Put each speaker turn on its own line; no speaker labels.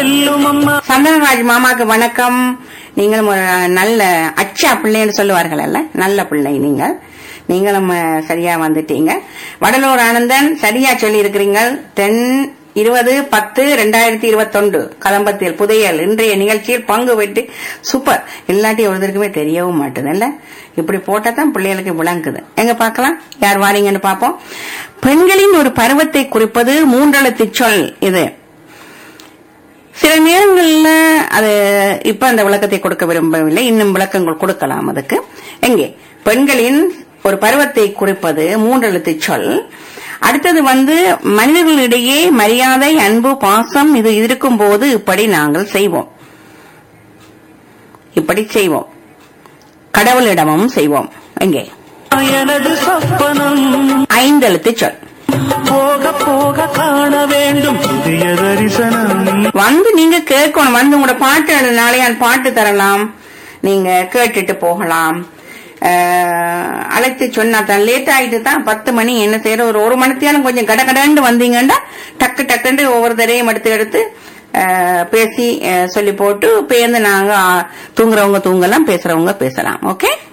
வெல்லும் அம்மா
சந்தனராஜ் மாமாக்கு வணக்கம் நீங்களும் ஒரு நல்ல அச்சா பிள்ளைன்னு சொல்லுவார்கள் அல்ல நல்ல பிள்ளை நீங்கள் நீங்களும் அஹ், சரியா வந்துட்டீங்க வடலூர் ஆனந்தன் சரியா சொல்லி இருக்கிறீங்க தென் இருபது பத்து ரெண்டாயிரத்தி இருபத்தொன்று கதம்பத்தில் புதையல் இன்றைய நிகழ்ச்சியில் பங்கு பெற்று சூப்பர் இல்லாட்டி ஒருத்தருக்குமே தெரியவும் மாட்டுது இல்ல இப்படி போட்டா தான் பிள்ளைகளுக்கு விளங்குது எங்க பார்க்கலாம் யார் வாரீங்கன்னு பார்ப்போம் பெண்களின் ஒரு பருவத்தை குறிப்பது மூன்றெழுத்து சொல் இது சில நேரங்கள்ல அது இப்ப அந்த விளக்கத்தை கொடுக்க விரும்பவில்லை இன்னும் விளக்கங்கள் கொடுக்கலாம் அதுக்கு எங்கே பெண்களின் ஒரு பருவத்தை குறிப்பது மூன்றெழுத்து சொல் அடுத்தது வந்து மனிதர்களிடையே மரியாதை அன்பு பாசம் இது இருக்கும் போது இப்படி நாங்கள் செய்வோம் இப்படி செய்வோம் கடவுளிடமும் செய்வோம் எங்கே
எனது சொப்பனம்
ஐந்தெழுத்து சொல்
போக போக காண வேண்டும் புதிய தரிசனம்
வந்து நீங்க கேட்கணும் வந்து உங்களோட பாட்டு நாளையான் பாட்டு தரலாம் நீங்க கேட்டுட்டு போகலாம் அஹ், அழைத்து சொன்னா தான் லேட் ஆயிட்டு தான் பத்து மணி என்ன செய்யற ஒரு ஒரு மணித்தியாலும் கொஞ்சம் கடகடன்னு வந்தீங்கன்னா டக்கு டக்குன்னு ஒவ்வொரு தடையும் எடுத்து எடுத்து அஹ், பேசி அஹ், சொல்லி போட்டு பேர்ந்து நாங்க ஆ, தூங்குறவங்க தூங்கலாம் பேசுறவங்க பேசலாம் ஓகே